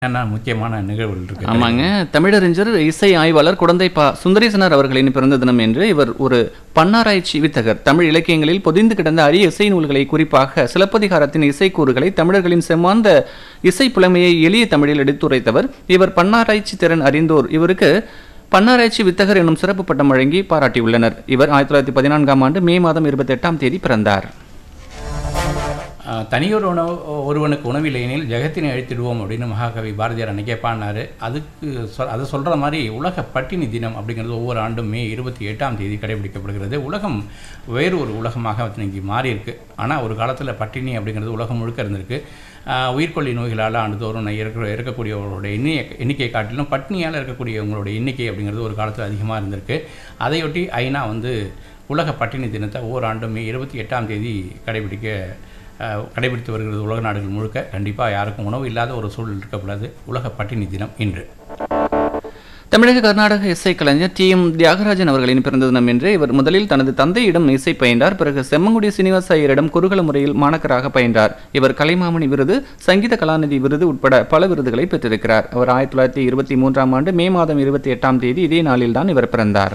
ஏன்னா முக்கியமான நிகழ்வுகள் இருக்கு ஆமாங்க தமிழறிஞர் இசை ஆய்வாளர் குடந்தை பா சுந்தரேசனார் அவர்களின் பிறந்த தினம் என்று இவர் ஒரு பன்னாராய்ச்சி வித்தகர் தமிழ் இலக்கியங்களில் பொதிந்து கிடந்த அரிய இசை நூல்களை குறிப்பாக சிலப்பதிகாரத்தின் இசைக்கூறுகளை தமிழர்களின் செம்மாந்த இசை புலமையை எளிய தமிழில் எடுத்துரைத்தவர் இவர் பன்னாராய்ச்சி திறன் அறிந்தோர் இவருக்கு பன்னாராய்ச்சி வித்தகர் எனும் சிறப்பு பட்டம் வழங்கி பாராட்டியுள்ளனர் இவர் ஆயிரத்தி தொள்ளாயிரத்தி பதினான்காம் ஆண்டு மே மாதம் இருபத்தி எட்டாம் தேதி பிறந்தார் ஆஹ், தனியொரு உணவு ஒருவனுக்கு உணவில்லையெனில் ஜெகத்தினை அழித்திடுவோம் அப்படின்னு மகாகவி பாரதியார் அன்னைக்கே பாடினாரு அதுக்கு சொ அது சொல்கிற மாதிரி உலக பட்டினி தினம் அப்படிங்கிறது ஒவ்வொரு ஆண்டும் மே இருபத்தி எட்டாம் தேதி கடைபிடிக்கப்படுகிறது உலகம் வேறு ஒரு உலகமாக இன்னைக்கு மாறி இருக்கு ஆனால் ஒரு காலத்தில் பட்டினி அப்படிங்கிறது உலகம் முழுக்க இருந்திருக்கு ஆஹ், உயிர்கொல்லி நோய்களால் ஆண்டுதோறும் ந- இறக்க இறக்கக்கூடியவர்களுடைய எண்ணிக்கை எண்ணிக்கையை காட்டிலும் பட்டினியால் இருக்கக்கூடியவங்களுடைய எண்ணிக்கை அப்படிங்கிறது ஒரு காலத்தில் அதிகமாக இருந்திருக்கு அதையொட்டி ஐநா வந்து உலக பட்டினி தினத்தை ஒவ்வொரு ஆண்டும் மே இருபத்தி எட்டாம் தேதி கடைபிடிக்க அஹ், கடைபிடித்து வருகிறது உலக நாடுகள் முழுக்க கண்டிப்பாக யாருக்கும் உணவு இல்லாத ஒரு சூழல் இருக்கக்கூடாது உலக பட்டினி தினம் இன்று தமிழக கர்நாடக இசை கலைஞர் டி எம் தியாகராஜன் அவர்களின் பிறந்த தினம் என்று இவர் முதலில் தனது தந்தையிடம் இசை பயின்றார் பிறகு செம்மங்குடி சீனிவாச ஐயரிடம் குருகுல முறையில் மாணக்கராக பயின்றார் இவர் கலைமாமணி விருது சங்கீத கலாநிதி விருது உட்பட பல விருதுகளை பெற்றிருக்கிறார் அவர் ஆயிரத்தி தொள்ளாயிரத்தி இருபத்தி மூன்றாம் ஆண்டு மே மாதம் இருபத்தி எட்டாம் தேதி இதே நாளில்தான் இவர் பிறந்தார்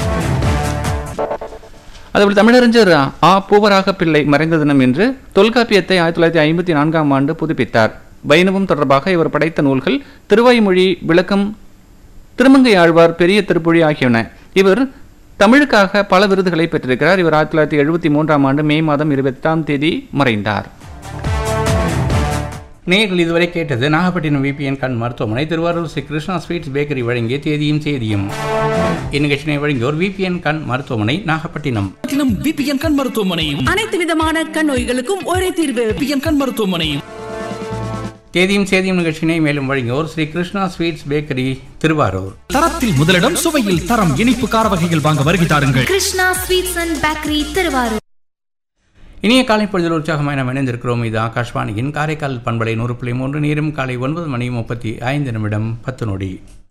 அதுபோல் தமிழறிஞர் ஆ பூவராக பிள்ளை மறைந்த தினம் என்று தொல்காப்பியத்தை ஆயிரத்தி தொள்ளாயிரத்தி ஐம்பத்தி நான்காம் ஆண்டு புதுப்பித்தார் வைணவம் தொடர்பாக இவர் படைத்த நூல்கள் திருவாய்மொழி விளக்கம் திருமங்கை ஆழ்வார் பெரிய திருப்புழி ஆகியன இவர் தமிழுக்காக பல விருதுகளை பெற்றிருக்கிறார் இவர் ஆயிரத்தி தொள்ளாயிரத்தி எழுபத்தி மூன்றாம் ஆண்டு மே மாதம் இருபத்தாம் தேதி மறைந்தார் நேர்கள் இதுவரை கேட்டது நாகப்பட்டினம் விபிஎன் கண் மருத்துவமனை திருவாரூர் ஸ்ரீ கிருஷ்ணா ஸ்வீட்ஸ் பேக்கரி வழங்கிய தேதியும் செய்தியும் இந்நிகழ்ச்சியை வழங்கியோர் விபிஎன் கண் மருத்துவமனை நாகப்பட்டினம் பட்டினம் விபிஎன் கண் மருத்துவமனையும் அனைத்து விதமான கண் நோய்களுக்கும் ஒரே தீர்வு விபிஎன் கண் மருத்துவமனையும் தேதியும் செய்தியும் நிகழ்ச்சியினை மேலும் வழங்கியோர் ஸ்ரீ கிருஷ்ணா ஸ்வீட்ஸ் பேக்கரி திருவாரூர் தரத்தில் முதலிடம் சுவையில் தரம் இனிப்பு கார வகைகள் வாங்க வருகை தாருங்கள் Krishna sweets and bakery Thiruvarur இனிய காலை பொழுதில் உற்சாகமாய் நாம் இணைந்திருக்கிறோம் இது ஆகாஷ்வாணியின் காரைக்கால் பண்பலை நூறு புள்ளி மூன்று நேரம் காலை ஒன்பது மணி முப்பத்தி ஐந்து நிமிடம் பத்து நொடி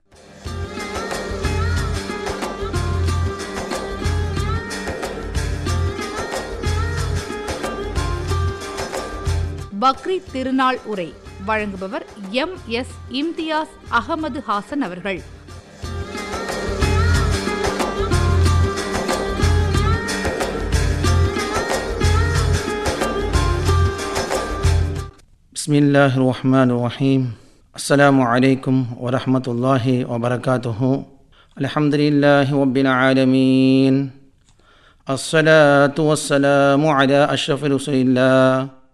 பக்ரீத் திருநாள் உரை வழங்குபவர் எம் எஸ் இம்தியாஸ் அகமது ஹாசன் அவர்கள் بسم الله الرحمن الرحيم السلام عليكم ورحمة الله وبركاته الحمد لله رب العالمين الصلاة والسلام على أشرف رسول الله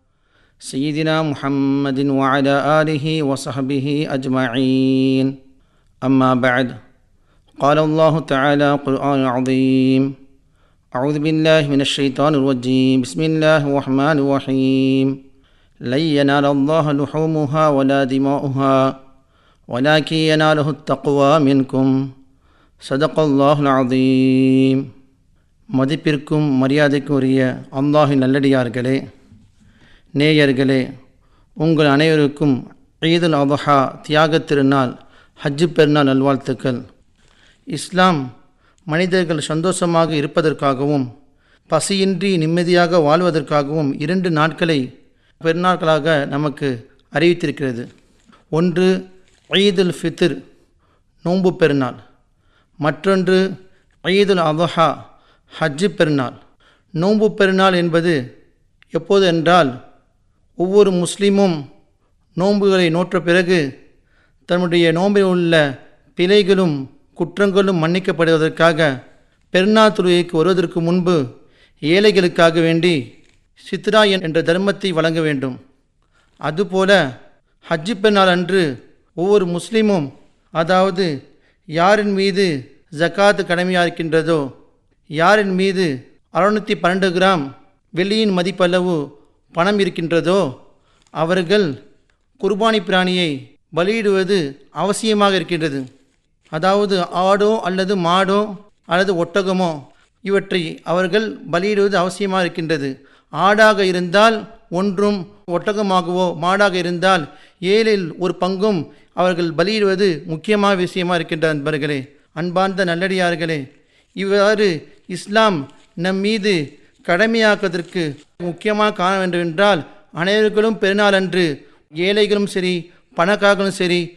سيدنا محمد وعلى آله وصحبه أجمعين أما بعد قال الله تعالى قرآن عظيم أعوذ بالله من الشيطان الرجيم بسم الله الرحمن الرحيم لن ينال الله لحومها ولا دماؤها ولكن يناله التقوى منكم صدق الله العظيم மதிப்பிற்கும் மரியாதைக்கும் உரிய அல்லாஹின் நல்லடியார்களே நேயர்களே உங்கள் அனைவருக்கும் ஈதுல் அபஹா தியாகத் திருநாள் ஹஜ்ஜு பெருநாள் நல்வாழ்த்துக்கள் இஸ்லாம் மனிதர்கள் சந்தோஷமாக இருப்பதற்காகவும் பசியின்றி நிம்மதியாக வாழ்வதற்காகவும் இரண்டு நாட்களை பெருநாட்களாக நமக்கு அறிவித்திருக்கிறது ஒன்று ஈதுல் ஃபித்ர் நோன்பு பெருநாள் மற்றொன்று ஈதுல் அபஹா ஹஜ்ஜு பெருநாள் நோன்பு பெருநாள் என்பது எப்போது என்றால் ஒவ்வொரு முஸ்லீமும் நோன்புகளை நோற்ற பிறகு தன்னுடைய நோம்பில் உள்ள பிழைகளும் குற்றங்களும் மன்னிக்கப்படுவதற்காக பெருநாள் தொழுகைக்கு வருவதற்கு முன்பு ஏழைகளுக்காக வேண்டி சித்ரா என்ற தர்மத்தை வழங்க வேண்டும் அதுபோல ஹஜ்ஜு பெருநாள் அன்று ஒவ்வொரு முஸ்லீமும் அதாவது யாரின் மீது ஜகாத் கடமையாக இருக்கின்றதோ யாரின் மீது அறுநூற்றி பன்னெண்டு கிராம் வெள்ளியின் மதிப்பளவு பணம் இருக்கின்றதோ அவர்கள் குர்பானி பிராணியை பலியிடுவது அவசியமாக இருக்கின்றது அதாவது ஆடோ அல்லது மாடோ அல்லது ஒட்டகமோ இவற்றை அவர்கள் பலியிடுவது அவசியமாக இருக்கின்றது ஆடாக இருந்தால் ஒன்றும் ஒட்டகமாகவோ மாடாக இருந்தால் ஏழில் ஒரு பங்கும் அவர்கள் பலியிடுவது முக்கியமான விஷயமா இருக்கின்ற நண்பர்களே அன்பார்ந்த நல்லடியார்களே இவ்வாறு இஸ்லாம் நம் மீது கடமையாக்குவதற்கு முக்கியமாக காண வேண்டும் என்றால் அனைவர்களும் பெருநாள் அன்று ஏழைகளும் சரி பணக்காரங்களும் சரி